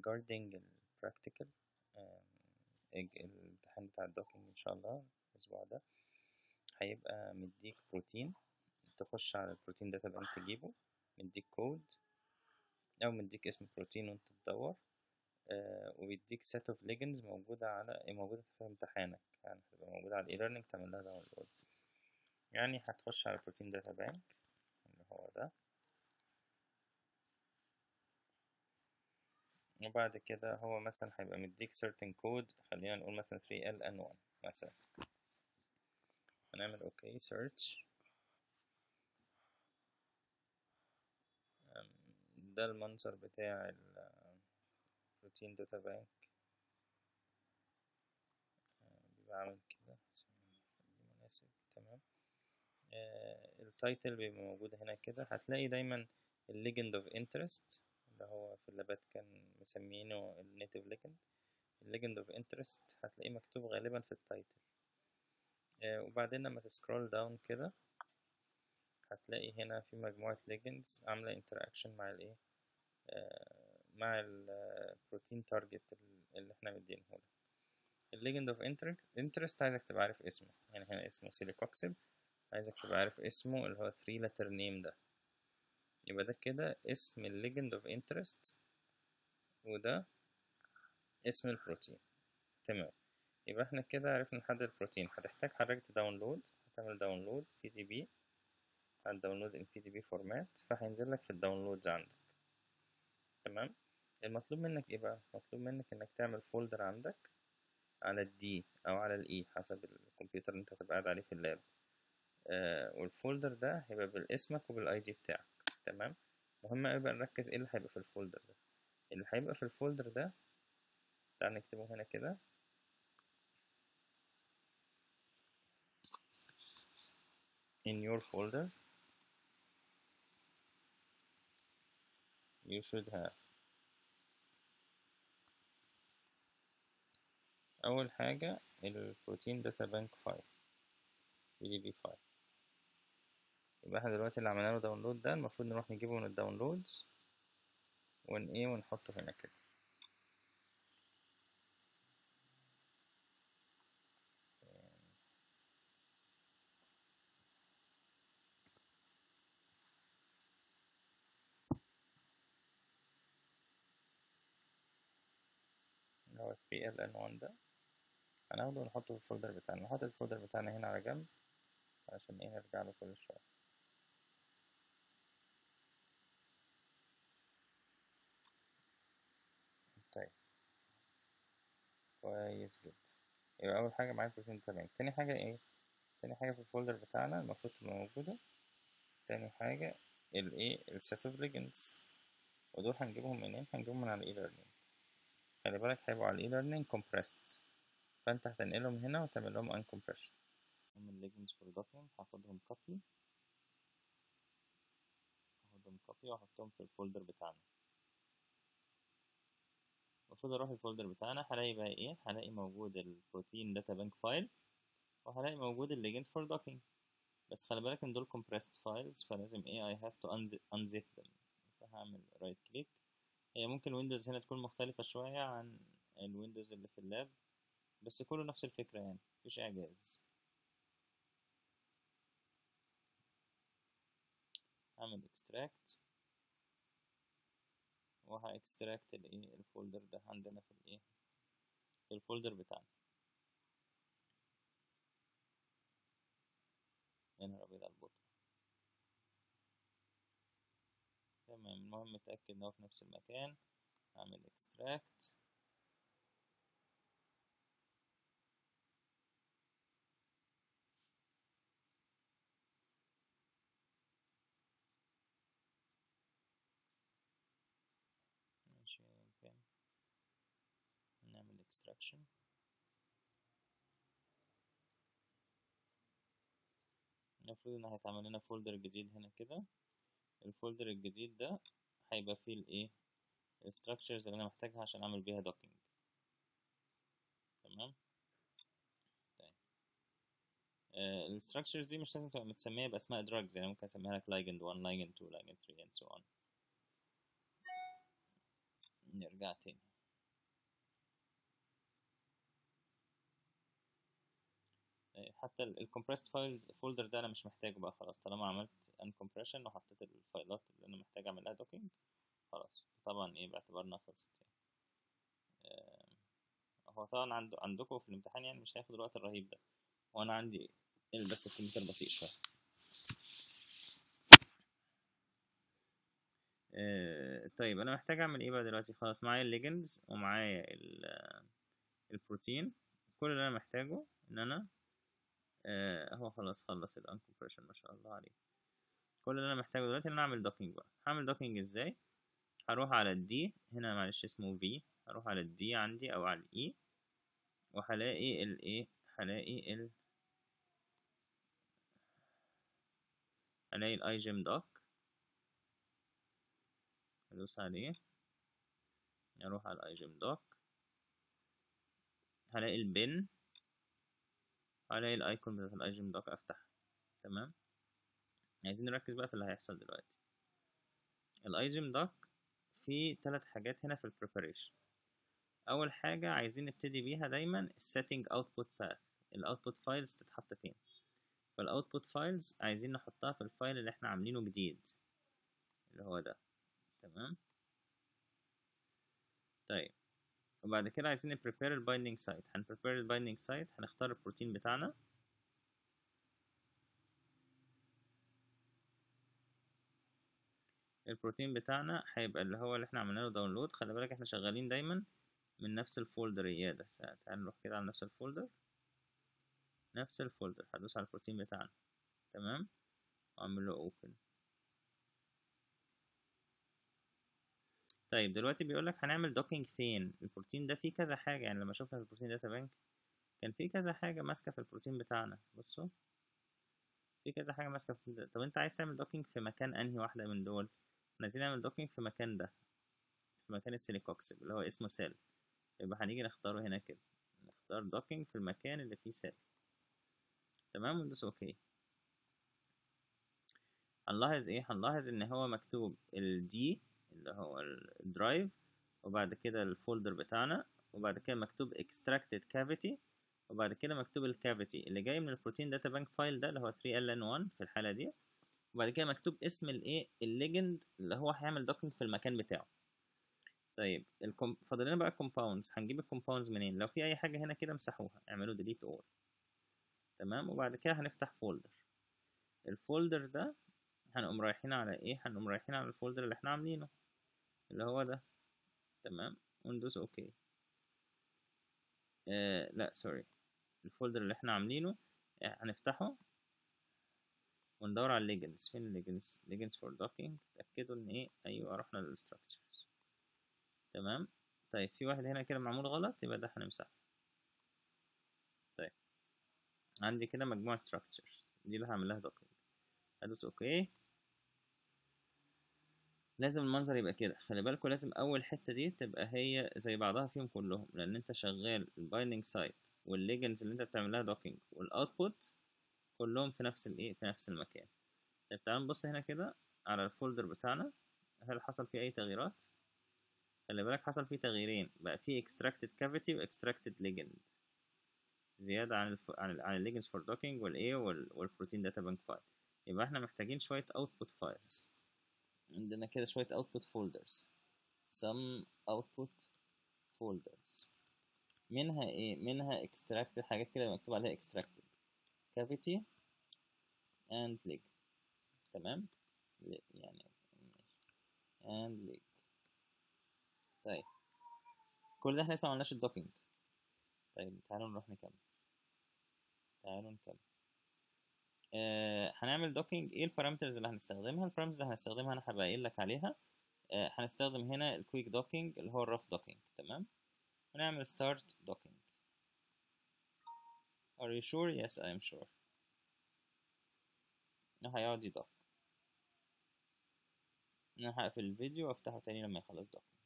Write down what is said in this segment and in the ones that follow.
regarding ال practical الامتحان بتاع الدوكينج إن شاء الله الأسبوع ده هيبقى مديك بروتين تخش على البروتين داتا بانك تجيبه مديك كود أو مديك اسم بروتين وأنت تدور آه وبيديك set of ligands موجودة على موجودة في امتحانك يعني هتبقى موجودة على ال e-learning تعمل لها داونلود يعني هتخش على بروتين داتا بانك اللي هو ده وبعد كده هو مثلا هيبقى مديك certain code خلينا نقول مثلا 3LN1 مثلا هنعمل اوكي search ده المنظر بتاع البروتين داتا بانك بيبقى عامل كده مناسب تمام التايتل بيبقى موجود هنا كده هتلاقي دايما الليجند اوف انترست اللي هو في اللابات كان مسمينه النيتيف ليجند الليجند اوف انترست هتلاقيه مكتوب غالبا في التايتل آه وبعدين لما تسكرول داون كده هتلاقي هنا في مجموعة ليجندز عاملة انتراكشن مع الايه آه مع البروتين تارجت اللي احنا مدينه له الليجند اوف انترست عايزك تبقى عارف اسمه يعني هنا اسمه سيليكوكسيب عايزك تبقى عارف اسمه اللي هو 3 letter name ده يبقى ده كده اسم الليجند اوف انترست وده اسم البروتين تمام يبقى احنا كده عرفنا نحدد البروتين هتحتاج حضرتك تداونلود هتعمل داونلود بي دي بي هتداونلود ان بي دي بي فورمات فهينزل لك في الداونلودز عندك تمام المطلوب منك ايه بقى مطلوب منك انك تعمل فولدر عندك على الدي او على الاي حسب الكمبيوتر اللي انت هتبقى قاعد عليه في اللاب آه والفولدر ده هيبقى بالاسمك وبالاي دي بتاعك تمام مهم اوي بقى نركز ايه اللي هيبقى في الفولدر ده اللي هيبقى في الفولدر ده تعال نكتبه هنا كده in your folder you should have أول حاجة البروتين داتا بانك فايل بي دي بي فايل يبقى احنا دلوقتي اللي عملنا له داونلود ده المفروض نروح نجيبه من الداونلودز ون ايه ونحطه هنا كده اللي هو 3LN1 ده هناخده ونحطه في الفولدر بتاعنا نحط الفولدر بتاعنا هنا على جنب عشان ايه نرجع له كل شوية طيب كويس جدا يبقى أول حاجة معايا بروتين تمام تاني حاجة ايه تاني حاجة في الفولدر بتاعنا المفروض تبقى موجودة تاني حاجة الايه السيت اوف ليجندز ودول هنجيبهم منين هنجيبهم من على الاي ليرنينج خلي بالك هيبقوا على الاي ليرنينج compressed فانت هتنقلهم هنا وتعمل لهم uncompression هم الليجندز فور دوكيمنت هاخدهم كوبي هاخدهم كوبي واحطهم في الفولدر بتاعنا المفروض اروح الفولدر بتاعنا هلاقي بقى ايه هلاقي موجود البروتين داتا بانك فايل وهلاقي موجود الليجند فور دوكينج بس خلي بالك ان دول compressed files فلازم ايه I have to unzip them فهعمل رايت كليك هي ممكن الويندوز هنا تكون مختلفة شوية عن الويندوز اللي في اللاب بس كله نفس الفكرة يعني مفيش إعجاز هعمل extract وها extract الايه الفولدر ده عندنا في الايه في الفولدر بتاعنا يا نهار أبيض على البطء تمام المهم اتأكد ان هو في نفس المكان اعمل extract ماشي ممكن نعمل extraction المفروض ان هيتعمل لنا فولدر جديد هنا كده الفولدر الجديد ده هيبقى فيه الايه الستراكشرز اللي انا محتاجها عشان اعمل بيها دوكينج تمام طيب الستراكشرز دي مش لازم تبقى متسميه باسماء دراجز يعني ممكن اسميها لك ligand 1 ligand 2 ligand 3 and so on نرجع تاني حتى الكومبريسد فايل فولدر ده انا مش محتاجه بقى خلاص طالما عملت ان كومبريشن وحطيت الفايلات اللي انا محتاج اعمل لها دوكينج خلاص طبعا ايه باعتبارنا خلصت يعني آه، هو طبعا عنده عندكم في الامتحان يعني مش هياخد الوقت الرهيب ده وانا عندي بس الكمبيوتر بطيء شويه آه، طيب انا محتاج اعمل ايه بقى دلوقتي خلاص معايا الليجندز ومعايا ال- البروتين كل اللي انا محتاجه ان انا آه، هو خلاص خلص الانكمبريشن ما شاء الله عليه كل اللي انا محتاجه دلوقتي ان انا اعمل دوكينج بقى هعمل دوكينج ازاي هروح على الدي هنا معلش اسمه في هروح على الدي عندي او على الاي وهلاقي الايه هلاقي ال هلاقي الاي جيم دوك ادوس عليه اروح على الاي جيم دوك هلاقي البن هلاقي الايكون بتاعت الاي جيم دوك افتح تمام عايزين نركز بقى في اللي هيحصل دلوقتي الاي جيم دوك فيه ثلاث حاجات هنا في البريباريشن اول حاجه عايزين نبتدي بيها دايما السيتنج اوتبوت باث الاوتبوت فايلز تتحط فين فالاوتبوت فايلز عايزين نحطها في الفايل اللي احنا عاملينه جديد اللي هو ده تمام طيب وبعد كده عايزين نبريبير البايندينج سايت هنبريبير البايندينج سايت هنختار البروتين بتاعنا البروتين بتاعنا هيبقى اللي هو اللي احنا عملنا له داونلود خلي بالك احنا شغالين دايما من نفس الفولدر اياده تعال نروح كده على نفس الفولدر نفس الفولدر هدوس على البروتين بتاعنا تمام واعمل له اوبن طيب دلوقتي بيقول لك هنعمل دوكينج فين البروتين ده فيه كذا حاجه يعني لما شفنا في البروتين داتا بانك كان فيه كذا حاجه ماسكه في البروتين بتاعنا بصوا في كذا حاجه ماسكه في طب انت عايز تعمل دوكينج في مكان انهي واحده من دول احنا عايزين نعمل دوكينج في مكان ده في مكان السيليكوكسيب اللي هو اسمه سيل يبقى هنيجي نختاره هنا كده نختار دوكينج في المكان اللي فيه سيل تمام وندوس اوكي هنلاحظ ايه هنلاحظ ان هو مكتوب الدي اللي هو الدرايف وبعد كده الفولدر بتاعنا وبعد كده مكتوب extracted cavity وبعد كده مكتوب الكافيتي اللي جاي من البروتين داتا بانك فايل ده اللي هو 3ln1 في الحاله دي وبعد كده مكتوب اسم الايه الليجند اللي هو هيعمل دوكينج في المكان بتاعه طيب الكم... فاضل لنا بقى كومباوندز هنجيب الكومباوندز منين لو في اي حاجه هنا كده امسحوها اعملوا ديليت اول تمام وبعد كده هنفتح فولدر الفولدر ده هنقوم رايحين على ايه هنقوم رايحين على الفولدر اللي احنا عاملينه اللي هو ده تمام وندوس اوكي آه لا سوري الفولدر اللي احنا عاملينه هنفتحه وندور على الليجنز فين الليجنز ليجنز فور دوكينج تأكدوا ان ايه ايوه رحنا للستراكشرز تمام طيب في واحد هنا كده معمول غلط يبقى ده هنمسحه طيب عندي كده مجموعة structures دي اللي هعمل لها دوكينج هدوس اوكي لازم المنظر يبقى كده خلي بالكوا لازم اول حته دي تبقى هي زي بعضها فيهم كلهم لان انت شغال البايندينج سايت والليجنز اللي انت بتعمل لها دوكينج والاوتبوت كلهم في نفس الايه في نفس المكان طيب تعال نبص هنا كده على الفولدر بتاعنا هل حصل فيه اي تغييرات خلي بالك حصل فيه تغييرين بقى فيه extracted cavity و extracted ligand زيادة عن الف... عن ال... عن الليجنز فور دوكينج والايه وال... والبروتين داتا بانك فايل يبقى احنا محتاجين شوية output files عندنا كده شوية output folders some output folders منها ايه منها extracted حاجات كده مكتوب عليها extracted cavity and leg تمام يعني and leg طيب كل ده احنا لسه معملناش الدوكينج طيب تعالوا نروح نكمل تعالوا نكمل آه هنعمل دوكينج ايه البارامترز اللي هنستخدمها البارامترز اللي هنستخدمها انا هبقى قايل لك عليها آه هنستخدم هنا الكويك دوكينج اللي هو الرف دوكينج تمام هنعمل start docking are you sure yes I am sure انه هيقعد يدوك انا هقفل الفيديو وافتحه تاني لما يخلص دوكينج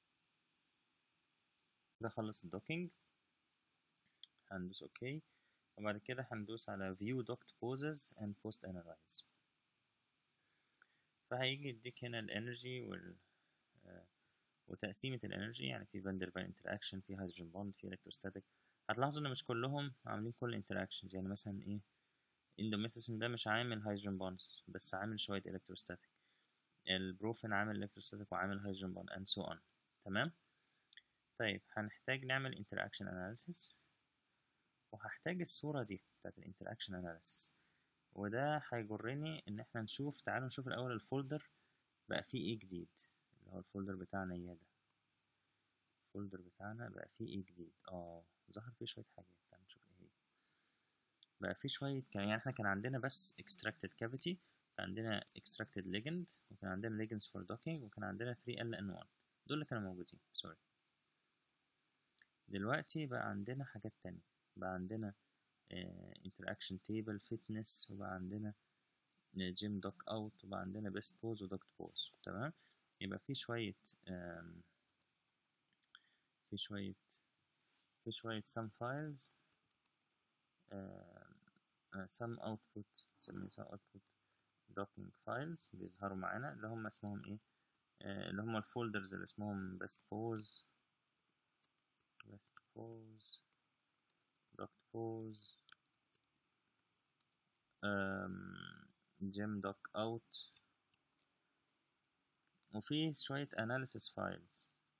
ده خلص الدوكينج هندوس اوكي وبعد كده هندوس على view docked poses and post analyze فهيجي يديك هنا الانرجي وال آه، وتقسيمة الانرجي يعني في فاندر فال انتراكشن في هيدروجين بوند في الكتروستاتيك هتلاحظوا ان مش كلهم عاملين كل انتراكشنز يعني مثلا ايه اندوميثاسين ده مش عامل هيدروجين بوندز بس عامل شوية الكتروستاتيك البروفين عامل الكتروستاتيك وعامل هيدروجين بوند and so on تمام طيب هنحتاج نعمل interaction analysis وهحتاج الصورة دي بتاعت الانتراكشن اناليسيس وده هيجرني ان احنا نشوف تعالوا نشوف الاول الفولدر بقى فيه ايه جديد اللي هو الفولدر بتاعنا اياه ده الفولدر بتاعنا بقى فيه ايه جديد اه ظهر فيه شوية حاجات تعالوا نشوف ايه هي بقى فيه شوية كان يعني احنا كان عندنا بس extracted cavity كان عندنا extracted ligand وكان عندنا ligands for docking وكان عندنا 3LN1 دول اللي كانوا موجودين سوري دلوقتي بقى عندنا حاجات تانية بقى عندنا interaction table fitness وبقى عندنا جيم دوك اوت وبقى عندنا بيست بوز ودوكت بوز تمام يبقى في شوية آم، في شوية في شوية some files آم، آه، some output نسميه some output docking files بيظهروا معانا اللي هم اسمهم ايه آه، اللي هم الفولدرز اللي اسمهم best pose best pose docked pose جيم دوك اوت وفي شوية analysis files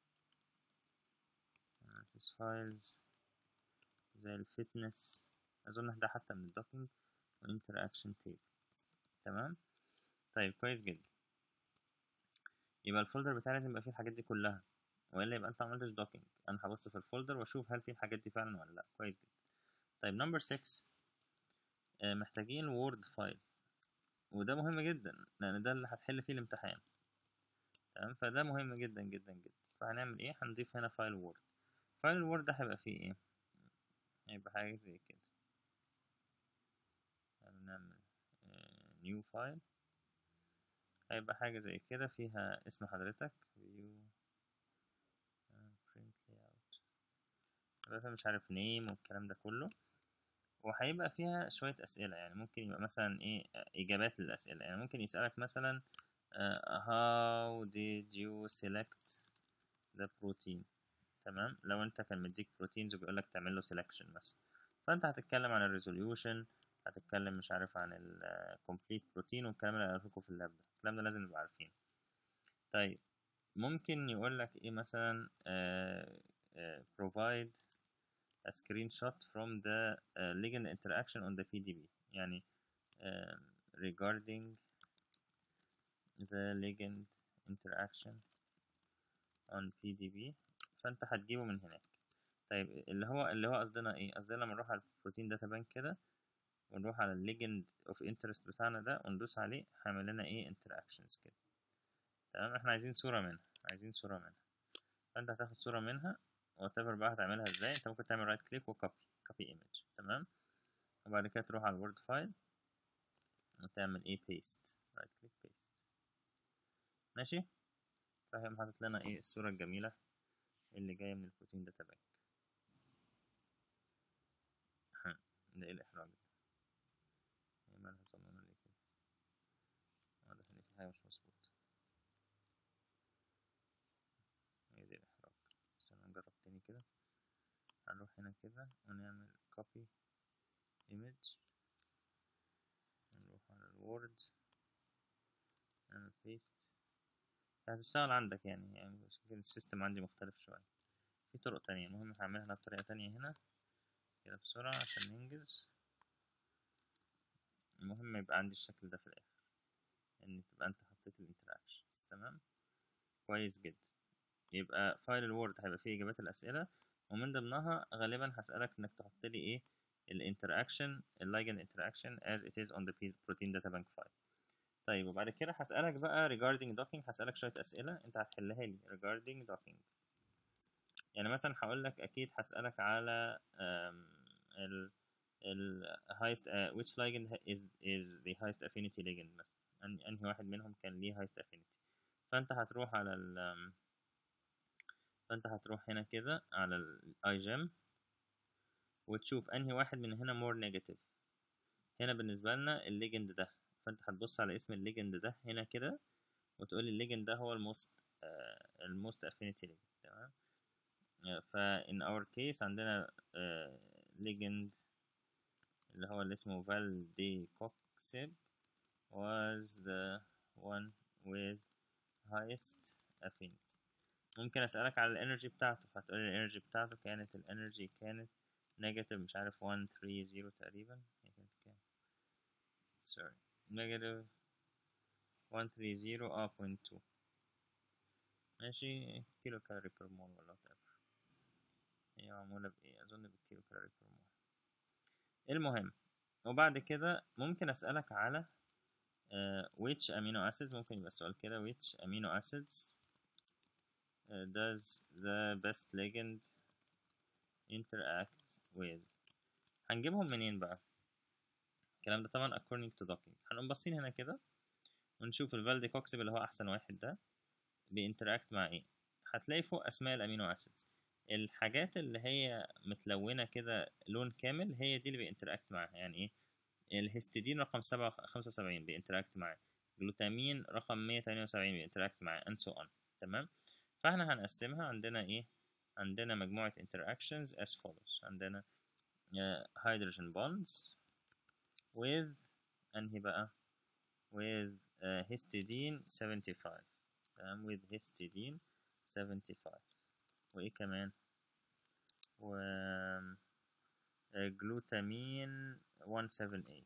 analysis files زي الفيتنس أظن ده حتى من الدوكينج وinteraction table تمام طيب كويس جدا يبقى الفولدر بتاعي لازم يبقى فيه الحاجات دي كلها والا يبقى انت معملتش دوكينج انا هبص في الفولدر واشوف هل فيه الحاجات دي فعلا ولا لا كويس جدا طيب نمبر 6 محتاجين وورد فايل وده مهم جدا لان ده اللي هتحل فيه الامتحان تمام فده مهم جدا جدا جدا فهنعمل ايه هنضيف هنا فايل وورد فايل الوورد ده هيبقى فيه ايه هيبقى حاجه زي كده يعني نعمل نيو فايل هيبقى حاجه زي كده فيها اسم حضرتك view print layout يبقى فيها مش عارف نيم والكلام ده كله وهيبقى فيها شوية أسئلة يعني ممكن يبقى مثلا إيه إجابات للأسئلة يعني ممكن يسألك مثلا uh, how did you select the protein تمام لو أنت كان مديك بروتينز وبيقولك تعمل له selection مثلا فأنت هتتكلم عن الريزوليوشن هتتكلم مش عارف عن ال complete protein والكلام اللي هنعرفه في اللاب ده الكلام ده لازم نبقى عارفينه طيب ممكن يقولك إيه مثلا uh, uh, provide a screenshot from the uh, ligand interaction on the PDB يعني um, regarding the ligand interaction on PDB فانت هتجيبه من هناك طيب اللي هو اللي هو قصدنا ايه قصدنا لما نروح على البروتين داتا بانك كده ونروح على الليجند اوف انترست بتاعنا ده وندوس عليه هيعمل لنا ايه interactions كده تمام احنا عايزين صورة منها عايزين صورة منها فانت هتاخد صورة منها وات ايفر بقى هتعملها ازاي انت ممكن تعمل رايت كليك وكوبي كوبي ايمج تمام وبعد كده تروح على الوورد فايل وتعمل ايه بيست رايت كليك بيست ماشي فهي حاطط لنا ايه الصورة الجميلة اللي جاية من البروتين داتا بانك ده ايه الاحراج ده هي مالها صممنا ليه كده واضح ان في حاجة مش مظبوطة هي دي الاحراج بس انا نجرب تاني كده هنروح هنا كده ونعمل copy image نروح على الوورد نعمل paste هتشتغل عندك يعني يعني يمكن السيستم عندي مختلف شوية في طرق تانية المهم هعملها أنا بطريقة تانية هنا كده بسرعة عشان ننجز المهم يبقى عندي الشكل ده في الآخر إن تبقى أنت حطيت الانتراكشنز تمام كويس جدا يبقى فايل الوورد هيبقى فيه إجابات الأسئلة ومن ضمنها غالبا هسألك إنك تحط لي إيه الانتراكشن اللايجند انتراكشن as it is on the protein data bank file طيب وبعد كده هسألك بقى regarding docking هسألك شوية أسئلة أنت هتحلها لي regarding docking يعني مثلا هقول لك أكيد هسألك على ال ال highest uh, which ligand is is the highest affinity ligand مثلا أن- أنهي واحد منهم كان ليه highest affinity فأنت هتروح على ال فأنت هتروح هنا كده على ال IGEM وتشوف انهي واحد من هنا more negative هنا بالنسبة لنا الليجند ده فانت هتبص على اسم الليجند ده هنا كده وتقول الليجند ده هو الموست الموست افينيتي ليجند تمام فا in our case عندنا ليجند اللي هو اللي اسمه valdecoxib was the one with highest affinity ممكن اسألك على الانرجي بتاعته فهتقول الانرجي بتاعته كانت الانرجي كانت نيجاتيف مش عارف 130 تقريبا هي كانت كام sorry نيجاتيف 130 اه 0.2 ماشي كيلو كالوري بير مول ولا whatever هي معمولة بإيه أظن بالكيلو كالوري بير مول المهم وبعد كده ممكن أسألك على uh, which amino acids ممكن يبقى السؤال كده which amino acids uh, does the best ligand interact with هنجيبهم منين بقى الكلام ده طبعا according to docking هنقوم باصين هنا كده ونشوف الفالديكوكسيب اللي هو احسن واحد ده بينتراكت مع ايه هتلاقي فوق اسماء الامينو اسيدز الحاجات اللي هي متلونة كده لون كامل هي دي اللي بينتراكت معاها يعني ايه الهستidine رقم سبعة خمسة وسبعين بينتراكت معاه جلوتامين رقم مية تمانية وسبعين بينتراكت معاه and so on تمام فاحنا هنقسمها عندنا ايه عندنا مجموعة interactions as follows عندنا uh, hydrogen bonds with انهي بقى with uh, histidine 75 تمام with histidine 75 وايه كمان و جلوتامين 178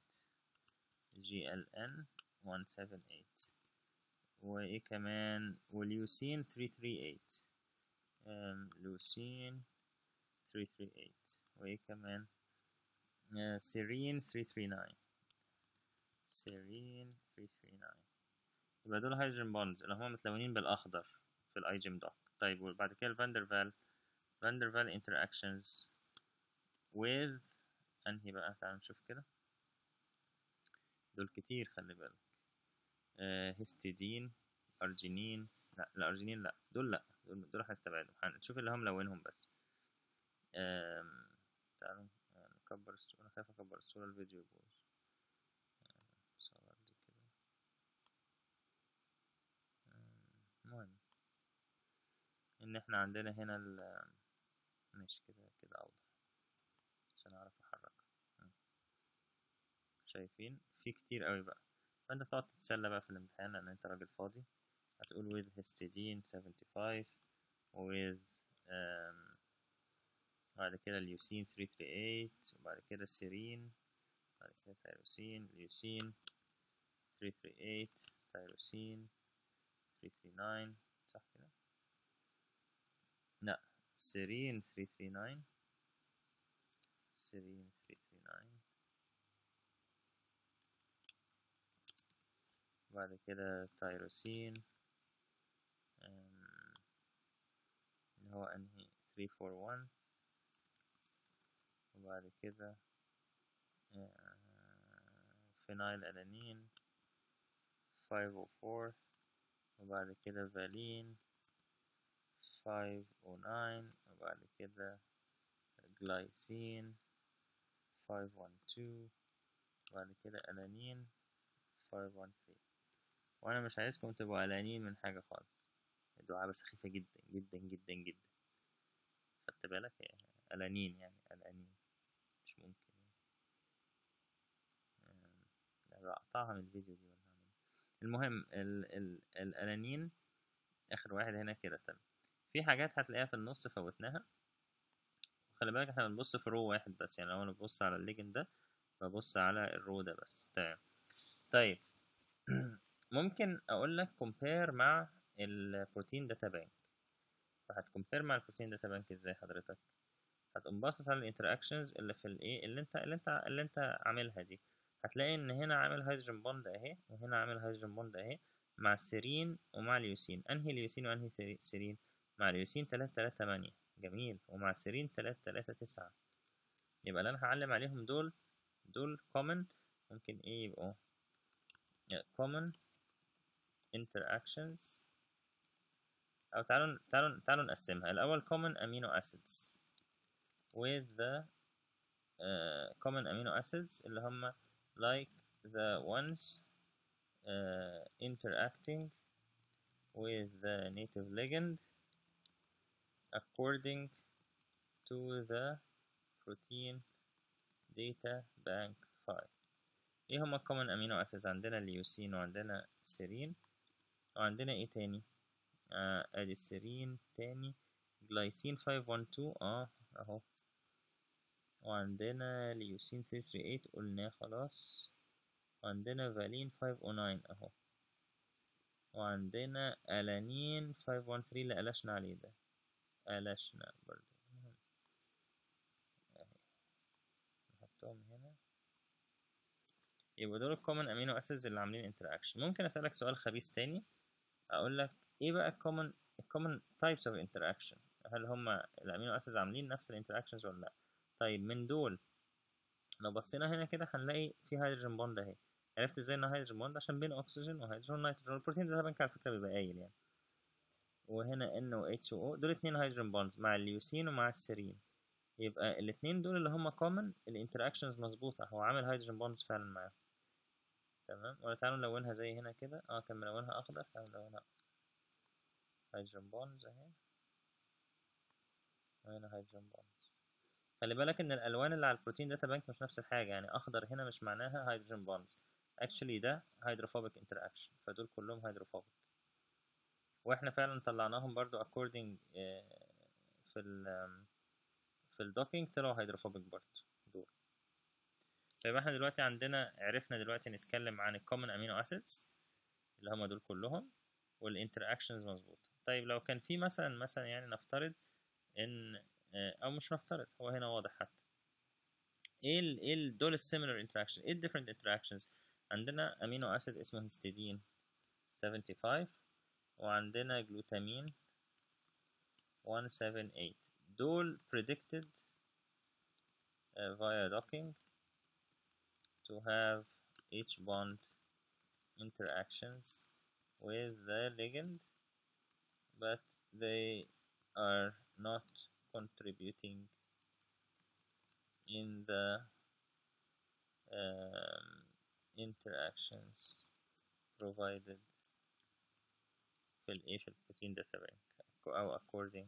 GLN 178 وايه كمان واليوسين 338 um, لوسين 338 وايه كمان uh, سيرين 339 سيرين 339 يبقى دول هيدروجين بوندز اللي هما متلونين بالاخضر في الاي جيم دوك طيب وبعد كده الفاندرفال فاندرفال interactions with انهي بقى تعال نشوف كده دول كتير خلي بالك آه هيستidine ارجينين لا الارجينين لا دول لا دول, دول هنستبعدهم هنشوف اللي هم ملونهم بس آم، تعالوا نكبر الصورة أنا خايف أكبر الصورة الفيديو يبوظ صور دي كده آم، المهم إن إحنا عندنا هنا ال ماشي كده كده أوضح عشان أعرف أحرك مم. شايفين في كتير قوي بقى فأنت تقعد تتسلى بقى في الامتحان لأن أنت راجل فاضي هتقول with histidine 75 with um, بعد كده اليوسين 338 وبعد كده السيرين بعد كده تيروسين اليوسين 338 تيروسين 339 صح كده لا سيرين 339 سيرين 339 بعد كده تيروسين أم، اللي هو انهي 341 وبعد كده آه، فينايل ألانين 504 وبعد كده فالين 509 وبعد كده جلايسين 512 وبعد كده ألانين 513 وأنا مش عايزكم تبقوا قلقانين من حاجة خالص الدعابة سخيفة جدا جدا جدا جدا خدت بالك هي قلقانين يعني قلقانين مش ممكن يعني. آم، لا بقطعها من الفيديو دي ولا أعمل إيه؟ المهم ال ال الألانين آخر واحد هنا كده تمام في حاجات هتلاقيها في النص فوتناها خلي بالك احنا بنبص في رو واحد بس يعني لو انا ببص على الليجن ده ببص على الرو ده بس تمام طيب ممكن اقول لك كومبير مع البروتين داتا بانك فهتكمبير مع البروتين داتا بانك ازاي حضرتك هتقوم باصص على الانتراكشنز اللي في الايه اللي انت اللي انت اللي انت عاملها دي هتلاقي ان هنا عامل هيدروجين بوند اهي وهنا عامل هيدروجين بوند اهي مع السيرين ومع اليوسين انهي اليوسين وانهي ثري- سيرين مع اليوسين 3 3 8 جميل ومع السيرين 3 3 9 يبقى اللي انا هعلم عليهم دول دول common ممكن ايه يبقوا yeah, common interactions او تعالوا تعالوا تعالوا نقسمها الاول common amino acids with the uh, common amino acids اللي هم like the ones uh, interacting with the native ligand according to the protein data bank file ايه هما common amino acids عندنا اليوسين وعندنا السيرين وعندنا ايه تاني آه ادي السيرين تاني جلايسين 512 اه اهو وعندنا ليوسين 338 قلناه خلاص وعندنا فالين 509 اهو وعندنا ألانين 513 اللي قلشنا عليه ده قلشنا برضو اهي نحطهم هنا يبقى دول الكومن امينو اسيدز اللي عاملين انتراكشن ممكن اسالك سؤال خبيث تاني اقول لك ايه بقى الكومن الكومن تايبس اوف انتراكشن هل هم الامينو اسيدز عاملين نفس الانتراكشنز ولا لا طيب من دول لو بصينا هنا كده هنلاقي في هيدروجين بوند اهي عرفت ازاي ان هيدروجين بوند عشان بين اكسجين وهيدروجين ونيتروجين البروتين ده طبعا على فكره بيبقى قايل يعني وهنا ان و اتش او دول اتنين هيدروجين بوندز مع اليوسين ومع السيرين يبقى الاتنين دول اللي هم كومن الانتراكشنز مظبوطه هو عامل هيدروجين بوندز فعلا معاهم تمام ولا تعالوا نلونها زي هنا كده اه كان ملونها اخضر تعالوا نلونها هيدروجين بوندز اهي وهنا هيدروجين بوندز خلي بالك ان الالوان اللي على البروتين داتا بانك مش نفس الحاجه يعني اخضر هنا مش معناها هيدروجين بوندز اكشولي ده هيدروفوبيك انتراكشن فدول كلهم هيدروفوبيك واحنا فعلا طلعناهم برضو according في ال في الدوكينج طلعوا هيدروفوبيك برضو دول طيب احنا دلوقتي عندنا عرفنا دلوقتي نتكلم عن الكومن امينو اسيدز اللي هم دول كلهم والانتراكشنز مظبوط طيب لو كان في مثلا مثلا يعني نفترض ان او مش نفترض هو هنا واضح حتى ايه ال ايه ال دول السيميلر انتراكشن ايه الديفرنت انتراكشنز عندنا امينو اسيد اسمه هيستidine 75 وعندنا جلوتامين 178 دول predicted uh, via docking to have H bond interactions with the ligand but they are not contributing in the um, interactions provided في الايه في البروتين داتا بانك أو according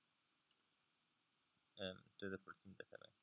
um, to the protein data bank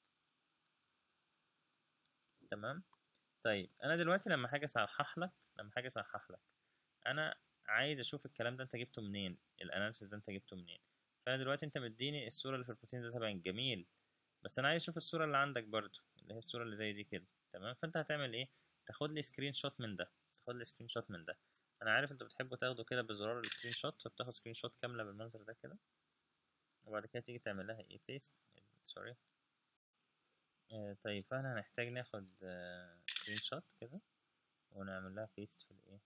تمام طيب انا دلوقتي لما حاجه اصحح لك لما حاجه اصحح لك انا عايز اشوف الكلام ده انت جبته منين الاناليسيس ده انت جبته منين فانا دلوقتي انت مديني الصوره اللي في البروتين داتا بانك جميل بس انا عايز اشوف الصوره اللي عندك برضو اللي هي الصوره اللي زي دي كده تمام فانت هتعمل ايه تاخد لي سكرين شوت من ده تاخد لي سكرين شوت من ده انا عارف انت بتحبوا تاخده كده بزرار السكرين شوت فبتاخد سكرين شوت كامله بالمنظر ده كده وبعد كده تيجي تعمل لها ايه بيست سوري آه طيب فاحنا هنحتاج ناخد آه سكرين شوت كده ونعمل لها بيست في الايه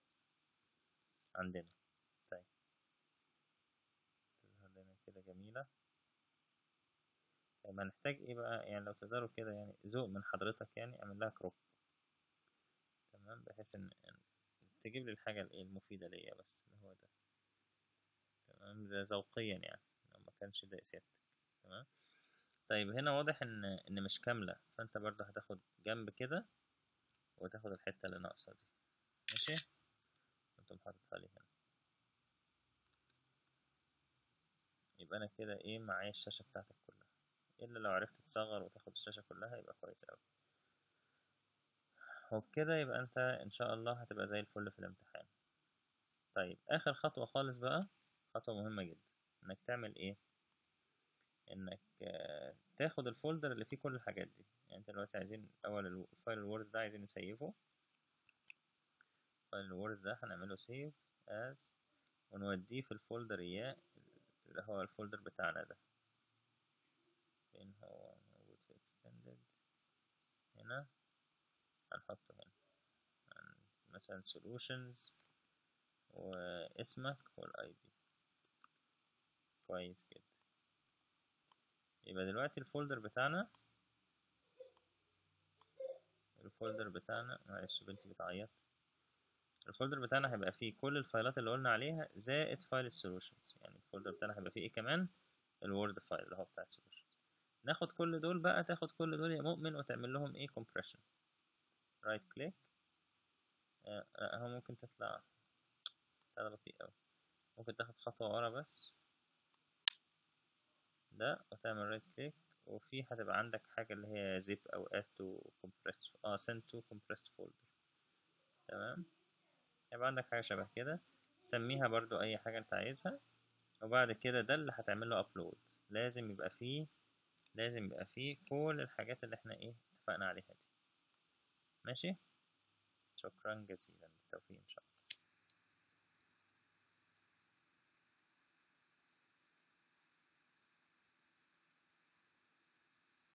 عندنا طيب تظهر لنا كده جميلة طيب هنحتاج ايه بقى يعني لو تقدروا كده يعني ذوق من حضرتك يعني اعمل لها كروب تمام بحيث ان تجيب لي الحاجة الايه المفيدة ليا بس اللي هو ده تمام ده ذوقيا يعني لو ما كانش ده سيادتك تمام طيب هنا واضح ان ان مش كاملة فانت برضه هتاخد جنب كده وتاخد الحتة اللي ناقصة دي ماشي انتم حاططها لي هنا يبقى انا كده ايه معايا الشاشة بتاعتك كلها الا لو عرفت تصغر وتاخد الشاشة كلها يبقى كويس اوي وبكده يبقى انت ان شاء الله هتبقى زي الفل في الامتحان طيب اخر خطوة خالص بقى خطوة مهمة جدا انك تعمل ايه انك تاخد الفولدر اللي فيه كل الحاجات دي يعني انت دلوقتي عايزين اول الفايل الوورد ده عايزين نسيفه فايل الوورد ده هنعمله سيف از ونوديه في الفولدر اياه اللي هو الفولدر بتاعنا ده فين هو موجود في extended هنا هنحطه هنا مثلا solutions واسمك والاي دي كويس كده يبقى دلوقتي الفولدر بتاعنا الفولدر بتاعنا معلش بنتي بتعيط الفولدر بتاعنا هيبقى فيه كل الفايلات اللي قلنا عليها زائد فايل السولوشنز يعني الفولدر بتاعنا هيبقى فيه ايه كمان الوورد فايل اللي هو بتاع السولوشنز ناخد كل دول بقى تاخد كل دول يا مؤمن وتعمل لهم ايه compression رايت كليك لا هو ممكن تطلع هذا بطيء اوي ممكن تاخد خطوة ورا بس ده وتعمل رايت كليك وفي هتبقى عندك حاجة اللي هي zip أو add to compressed اه send to compressed folder تمام يبقى عندك حاجة شبه كده سميها برضو أي حاجة أنت عايزها وبعد كده ده اللي هتعمل له أبلود لازم يبقى فيه لازم يبقى فيه كل الحاجات اللي احنا ايه اتفقنا عليها دي ماشي شكرا جزيلا بالتوفيق إن شاء الله